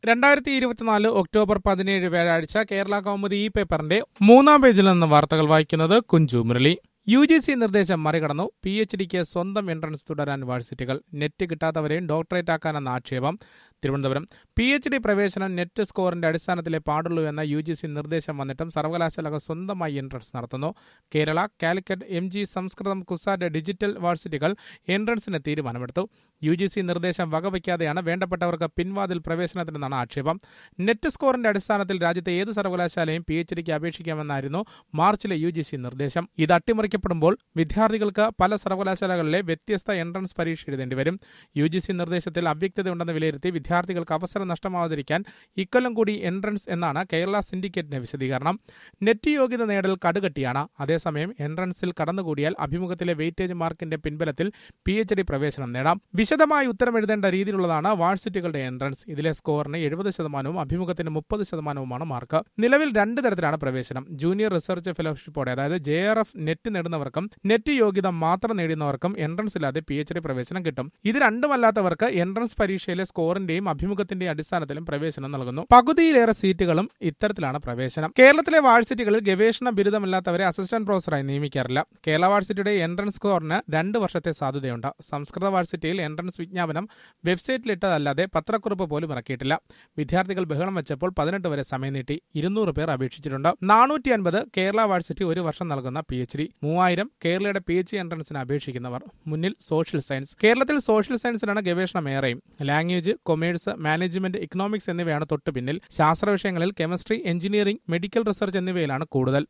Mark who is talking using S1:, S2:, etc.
S1: രണ്ടായിരത്തി ഇരുപത്തിനാല് ഒക്ടോബർ പതിനേഴ് വ്യാഴാഴ്ച കേരള കൗമുദി ഈ പേപ്പറിന്റെ മൂന്നാം പേജിൽ നിന്ന് വാർത്തകൾ വായിക്കുന്നത് Kunju Murali U G C നിർദ്ദേശം മറികടന്നു പി എച്ച് ഡിക്ക് സ്വന്തം എൻട്രൻസ് തുടരാൻ യൂണിവേഴ്സിറ്റികൾ നെറ്റ് കിട്ടാത്തവരെയും ഡോക്ടറേറ്റ് ആക്കാനെന്ന ആക്ഷേപം തിരുവനന്തപുരം പി എച്ച് ഡി പ്രവേശനം നെറ്റ് സ്കോറിന്റെ അടിസ്ഥാനത്തിലേ പാടുള്ളൂ എന്ന യു ജി സി നിർദ്ദേശം വന്നിട്ടും സർവകലാശാലകൾ സ്വന്തമായി എൻട്രൻസ് നടത്തുന്നു Kerala Calicut M G Samskritam CUSAT digital യൂണിവേഴ്സിറ്റികൾ എൻട്രൻസിന് തീരുമാനമെടുത്തു യു ജി സി നിർദ്ദേശം വകവയ്ക്കാതെയാണ് വേണ്ടപ്പെട്ടവർക്ക് പിൻവാതിൽ പ്രവേശനത്തിനെന്നാണ് ആക്ഷേപം നെറ്റ് സ്കോറിന്റെ അടിസ്ഥാനത്തിൽ രാജ്യത്തെ ഏത് സർവകലാശാലയും പി എച്ച് ഡിക്ക് അപേക്ഷിക്കാമെന്നായിരുന്നു മാർച്ചിലെ യു ജി സി നിർദ്ദേശം ഇത് അട്ടിമറിക്കപ്പെടുമ്പോൾ വിദ്യാർത്ഥികൾക്ക് പല സർവകലാശാലകളിലെ വ്യത്യസ്ത എൻട്രൻസ് പരീക്ഷ എഴുതേണ്ടി വരും യു ജി സി നിർദ്ദേശത്തിൽ അവ്യക്തതയുണ്ടെന്ന് വിലയിരുത്തി വിദ്യാർത്ഥികൾക്ക് അവസരം നഷ്ടമാവാതിരിക്കാൻ ഇക്കൊല്ലം കൂടി എൻട്രൻസ് എന്നാണ് കേരള സിൻഡിക്കേറ്റിന്റെ വിശദീകരണം നെറ്റ് യോഗ്യത നേടൽ കടുകട്ടിയാണ് അതേസമയം എൻട്രൻസിൽ കടന്നുകൂടിയാൽ അഭിമുഖത്തിലെ വെയിറ്റേജ് മാർക്കിന്റെ പിൻബലത്തിൽ പി എച്ച് ഡി പ്രവേശനം നേടാം വിശദമായി ഉത്തരം എഴുതേണ്ട രീതിയിലുള്ളതാണ് വാഴ്സിറ്റികളുടെ എൻട്രൻസ് ഇതിലെ സ്കോറിന് എഴുപത് ശതമാനവും അഭിമുഖത്തിന് മുപ്പത് ശതമാനവുമാണ് മാർക്ക് നിലവിൽ രണ്ട് തരത്തിലാണ് പ്രവേശനം ജൂനിയർ റിസർച്ച് ഫെലോഷിപ്പോടെ അതായത് ജെ ആർ എഫ് നെറ്റ് നേടുന്നവർക്കും നെറ്റ് യോഗ്യത മാത്രം നേടുന്നവർക്കും എൻട്രൻസ് ഇല്ലാതെ പി എച്ച് ഡി പ്രവേശനം കിട്ടും ഇത് രണ്ടുമല്ലാത്തവർക്ക് എൻട്രൻസ് പരീക്ഷയിലെ സ്കോറിന്റെയും അഭിമുഖത്തിന്റെയും അടിസ്ഥാനത്തിലും പ്രവേശനം നൽകുന്നു പകുതിയിലേറെ സീറ്റുകളും ഇത്തരത്തിലാണ് പ്രവേശനം കേരളത്തിലെ വാഴ്സിറ്റികളിൽ ഗവേഷണ ബിരുദമില്ലാത്തവരെ അസിസ്റ്റന്റ് പ്രൊഫസറായി നിയമിക്കാറില്ല കേരള വാഴ്സിറ്റിയുടെ എൻട്രൻസ് സ്കോറിന് രണ്ട് വർഷത്തെ സാധ്യതയുണ്ട് സംസ്കൃത വാഴ്സിറ്റിയിൽ എൻട്രൻസ് വിജ്ഞാപനം വെബ്സൈറ്റിലിട്ടതല്ലാതെ പത്രക്കുറിപ്പ് പോലും ഇറക്കിയിട്ടില്ല വിദ്യാർത്ഥികൾ ബഹളം വെച്ചപ്പോൾ പതിനെട്ട് വരെ സമയം നീട്ടി ഇരുന്നൂറ് പേർ അപേക്ഷിച്ചിട്ടുണ്ട് നാനൂറ്റി അൻപത് കേരള വാഴ്സിറ്റി ഒരു വർഷം നൽകുന്ന പി എച്ച് ഡി മൂവായിരം കേരളയുടെ പി എച്ച് ഡി എൻട്രൻസിന് അപേക്ഷിക്കുന്നവർ മുന്നിൽ സോഷ്യൽ സയൻസ് കേരളത്തിൽ സോഷ്യൽ സയൻസിലാണ് ഗവേഷണം ഏറെയും ലാംഗ്വേജ് കൊമേഴ്സ് മാനേജ്മെന്റ് ഇക്കണോമിക്സ് എന്നിവയാണ് തൊട്ടു പിന്നിൽ ശാസ്ത്ര വിഷയങ്ങളിൽ കെമിസ്ട്രി എഞ്ചിനീയറിംഗ് മെഡിക്കൽ റിസർച്ച് എന്നിവയിലാണ് കൂടുതൽ